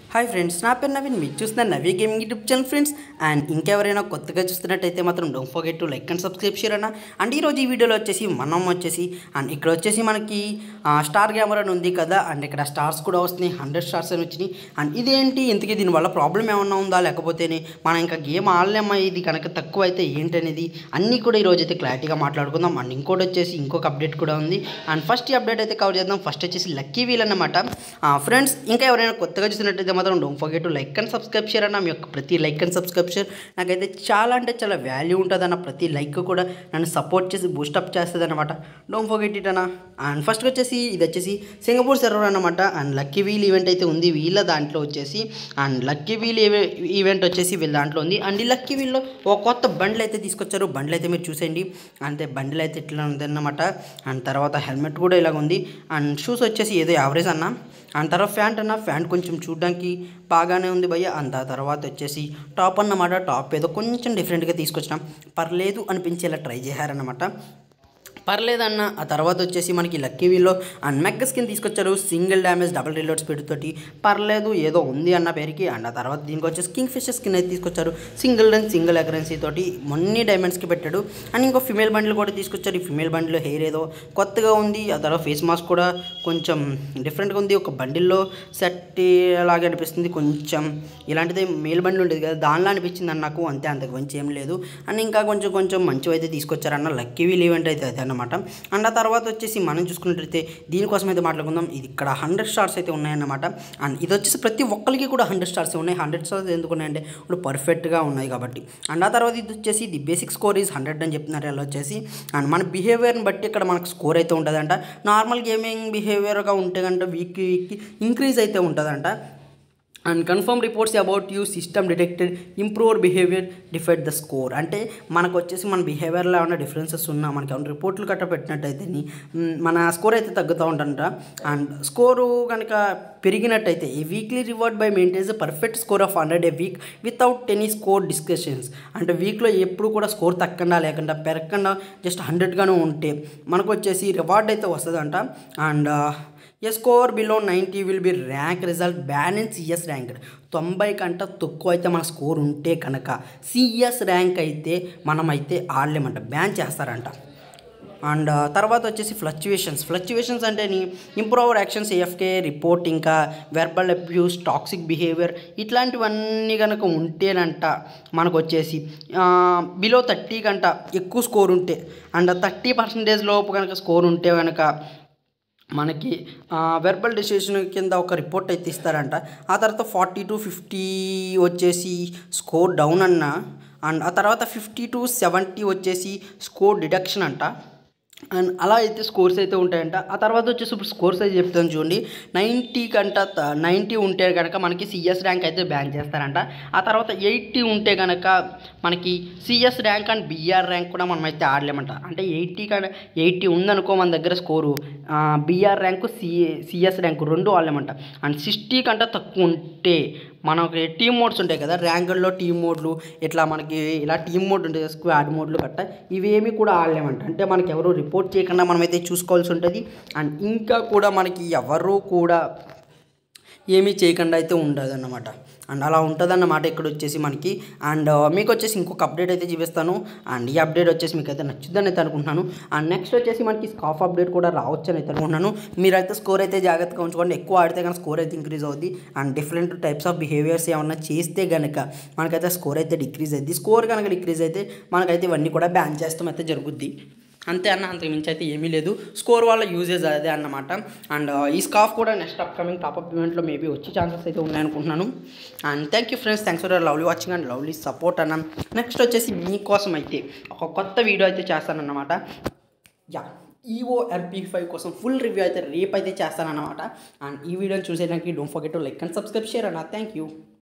hi friends నా పేరు నవీన్ మీరు చూస్తున్న Navi gaming YouTube channel friends and ఇంకెవరైనా కొత్తగా చూస్తున్నట్టయితే మాత్రం don't forget to like and subscribe share అన్న అండ్ ఈరోజు ఈ వీడియోలో వచ్చేసి మనం వచ్చేసి అండ్ ఇక్కడ వచ్చేసి మనకి ఆ, స్టార్ కెమెరా అని ఉంది కదా అండ్ ఇక్కడ స్టార్స్ కూడా వస్తున్నాయి హండ్రెడ్ స్టార్స్ అని వచ్చినాయి అండ్ ఇదేంటి ఇంతకీ దీనివల్ల ప్రాబ్లం ఏమన్నా ఉందా లేకపోతేనే మనం ఇంకా గేమ్ ఆడలేమా ఇది కనుక తక్కువ అయితే ఏంటనేది అన్నీ కూడా ఈరోజు అయితే క్లారిటీగా మాట్లాడుకుందాం అండ్ ఇంకోటి వచ్చేసి ఇంకొక అప్డేట్ కూడా ఉంది అండ్ ఫస్ట్ ఈ అప్డేట్ అయితే కవర్ చేద్దాం ఫస్ట్ వచ్చేసి లక్కీ వీల్ అన్నమాట ఫ్రెండ్స్ ఇంకా ఎవరైనా కొత్తగా చూసినట్టయితే మాత్రం don't forget to like and subscribe share అన్న మీ యొక్క ప్రతి లైక్ అండ్ సబ్స్క్రైబ్ షేర్ నాకైతే చాలా అంటే చాలా వాల్యూ ఉంటుంది అన్న ప్రతి లైక్ కూడా నన్ను సపోర్ట్ చేసి బూస్టప్ చేస్తుంది అనమాట డోంట్ ఫర్గెట్ ఇట్ అన్న అండ్ ఫస్ట్ వచ్చేసి ఇది వచ్చేసి సింగపూర్ సర్వర్ అనమాట అండ్ లక్కీ వీల్ ఈవెంట్ అయితే ఉంది వీళ్ళ దాంట్లో వచ్చేసి అండ్ లక్కీ వీల్ ఈవెంట్ వచ్చేసి వీళ్ళ దాంట్లో ఉంది అండ్ ఈ లక్కీ వీల్లో ఒక కొత్త బండ్లు అయితే తీసుకొచ్చారు బండ్లు అయితే మీరు చూసేయండి అంతే బండ్లు అయితే ఇట్లా ఉందన్నమాట అండ్ తర్వాత హెల్మెట్ కూడా ఇలాగ ఉంది అండ్ షూస్ వచ్చేసి ఏదో యావరేజ్ అన్న అండ్ తర్వాత ఫ్యాంట్ అన్న ఫ్యాంట్ కొంచెం చూడడానికి బాగానే ఉంది భయ్య అంత తర్వాత వచ్చేసి టాప్ అన్నమాట టాప్ ఏదో కొంచెం డిఫరెంట్గా తీసుకొచ్చినాం పర్లేదు అనిపించేలా ట్రై చేశారన్నమాట పర్లేదన్న ఆ తర్వాత వచ్చేసి మనకి లక్కీ వీల్లో అండ్ మెక్క స్కిన్ తీసుకొచ్చారు single damage double reload speed తోటి పర్లేదు ఏదో ఉంది అన్న పేరుకి అండ్ ఆ తర్వాత దీనికి వచ్చేసి కింగ్ ఫిషర్ స్కిన్ అయితే తీసుకొచ్చారు సింగిల్ రన్ సింగిల్ అకరెన్సీ తోటి మొన్ని డైమండ్స్కి పెట్టాడు అండ్ ఇంకో ఫిమేల్ బండ్లు కూడా తీసుకొచ్చారు ఈ ఫిమేల్ బండిలో హెయిర్ ఏదో కొత్తగా ఉంది ఆ తర్వాత ఫేస్ మాస్క్ కూడా కొంచెం డిఫరెంట్గా ఉంది ఒక బండిల్లో సెట్ లాగా అనిపిస్తుంది కొంచెం ఇలాంటిది మేల్ బండ్లు ఉండేది కదా దానిలో అనిపించింది అన్న నాకు అంతే అంతకు మంచి ఏం లేదు అండ్ ఇంకా కొంచెం కొంచెం మంచివి అయితే తీసుకొచ్చారన్న లక్కీ వీల్ ఈవెంట్ అయితే అదే అన్నమాట అండ్ ఆ తర్వాత వచ్చేసి మనం చూసుకున్నట్లయితే దీనికోసం అయితే మాట్లాడుకుందాం ఇది ఇక్కడ హండ్రెడ్ స్టార్స్ అయితే ఉన్నాయన్నమాట అండ్ ఇది వచ్చేసి ప్రతి ఒక్కరికి కూడా హండ్రెడ్ స్టార్స్ ఉన్నాయి హండ్రెడ్ స్టార్స్ ఎందుకు ఉన్నాయంటే ఇప్పుడు పర్ఫెక్ట్గా ఉన్నాయి కాబట్టి అండ్ ఆ తర్వాత ఇది వచ్చేసి the basic score is hundred అని చెప్తున్నారు అలా వచ్చేసి అండ్ మన బిహేవియర్ని బట్టి ఇక్కడ మనకు స్కోర్ అయితే ఉంటుందంట నార్మల్ గేమింగ్ బిహేవియర్గా ఉంటే కంటే వీక్ వీక్కి ఇంక్రీజ్ అయితే ఉంటుందంట and confirm reports about you system detected improve behaviour defied the score అంటే మనకు వచ్చేసి మన బిహేవియర్లో ఏమైనా డిఫరెన్సెస్ ఉన్నా మనకి ఏమైనా రిపోర్ట్లు కట్ట పెట్టినట్టయితే ని, మ్, మన స్కోర్ అయితే తగ్గుతూ ఉంటుంట అండ్ స్కోరు కనుక పెరిగినట్టయితే ఈ weekly reward by maintains perfect score of hundred a week without any score discussions అంటే వీక్లో ఎప్పుడు కూడా స్కోర్ తక్కకుండా లేకుండా పెరగకుండా జస్ట్ హండ్రెడ్గానే ఉంటే మనకు వచ్చేసి రివార్డ్ అయితే వస్తుందంట and a score below ninety will be rank result ban in CS rank తొంభై కంట తక్కువ అయితే మన స్కోర్ ఉంటే కనుక సిఎస్ ర్యాంక్ అయితే మనమైతే ఆడలేమంట బ్యాన్ చేస్తారంట అండ్ తర్వాత వచ్చేసి ఫ్లక్చువేషన్స్ ఫ్లక్చువేషన్స్ అంటే ఇంప్రూవ్ యాక్షన్స్ ఏఎఫ్కే రిపోర్ట్ ఇంకా వెర్బల్ అబ్యూస్ టాక్సిక్ బిహేవియర్ ఇట్లాంటివన్నీ కనుక ఉంటేనంట మనకు వచ్చేసి బిలో థర్టీ కంట ఎక్కువ స్కోర్ ఉంటే అండ్ థర్టీ పర్సెంటేజ్ లోపు కనుక స్కోర్ ఉంటే కనుక మనకి వెర్బల్ డిసిషన్ కింద ఒక రిపోర్ట్ అయితే ఇస్తారంట ఆ తర్వాత ఫార్టీ టు ఫిఫ్టీ వచ్చేసి స్కోర్ డౌన్ అన్న అండ్ ఆ తర్వాత ఫిఫ్టీ టు సెవెంటీ వచ్చేసి స్కోర్ డిడక్షన్ అంట అండ్ అలా అయితే స్కోర్స్ అయితే ఉంటాయంట ఆ తర్వాత వచ్చేసి ఇప్పుడు స్కోర్స్ అయితే చెప్తాను చూడండి నైంటీ కంట నైంటీ ఉంటే కనుక మనకి సిఎస్ ర్యాంక్ అయితే బ్యాన్ చేస్తారంట ఆ తర్వాత ఎయిటీ ఉంటే కనుక మనకి CS rank and BR rank కూడా మనం అయితే ఆడలేమంట అంటే ఎయిటీ కంటే ఎయిటీ ఉందనుకో మన దగ్గర score BR rank C CS rank రెండు ఆడలేమంట అండ్ సిక్స్టీ కంటే తక్కువ ఉంటే మనకి టీమ్ మోడ్స్ ఉంటాయి కదా ర్యాంకుల్లో టీమ్ మోడ్లు ఇట్లా మనకి ఇలా టీమ్ మోడ్ ఉంటుంది స్క్వాడ్ మోడ్లు గట్ట ఇవేమి కూడా ఆడలేమంట అంటే మనకి ఎవరు రిపోర్ట్ చేయకుండా మనమైతే చూసుకోవాల్సి ఉంటుంది అండ్ ఇంకా కూడా మనకి ఎవరు కూడా ఏమీ చేయకుండా అయితే ఉండదు అన్నమాట అండ్ అలా ఉంటుందన్నమాట ఇక్కడ వచ్చేసి మనకి అండ్ మీకు వచ్చేసి ఇంకొక అప్డేట్ అయితే చూపిస్తాను అండ్ ఈ అప్డేట్ వచ్చేసి మీకు అయితే నచ్చుద్దని అయితే అనుకుంటున్నాను అండ్ నెక్స్ట్ వచ్చేసి మనకి స్కాఫ్ అప్డేట్ కూడా రావచ్చు అని అయితే అనుకుంటున్నాను మీరైతే స్కోర్ అయితే జాగ్రత్తగా ఉంచుకోండి ఎక్కువ ఆడితే కనుక స్కోర్ అయితే ఇంక్రీజ్ అవుద్ది and different types of behaviours ఏమన్నా చేస్తే కనుక మనకైతే స్కోర్ అయితే డిక్రీజ్ అవుద్ది స్కోర్ కనుక డిక్రీజ్ అయితే మనకైతే ఇవన్నీ కూడా బ్యాన్ చేస్తాం అయితే జరుగుద్ది అంతే అన్న అంతకు మించి అయితే ఏమీ లేదు స్కోర్ వల్ల యూజెస్ అదే అన్నమాట అండ్ ఈ స్కాఫ్ కూడా నెక్స్ట్ అప్కమింగ్ టాప్ అప్ ఈవెంట్లో మేబీ వచ్చే ఛాన్సెస్ అయితే ఉన్నాయనుకుంటున్నాను and thank you friends thanks for lovely watching and lovely support అన్న నెక్స్ట్ వచ్చేసి మీకోసం అయితే ఒక కొత్త వీడియో అయితే చేస్తానన్నమాట యా ఈవో ఎల్పీ ఫైవ్ కోసం ఫుల్ రివ్యూ అయితే రేపు అయితే చేస్తానన్నమాట అండ్ ఈ వీడియోని చూసేదానికి don't forget to like and subscribe share అన్న థ్యాంక్ యూ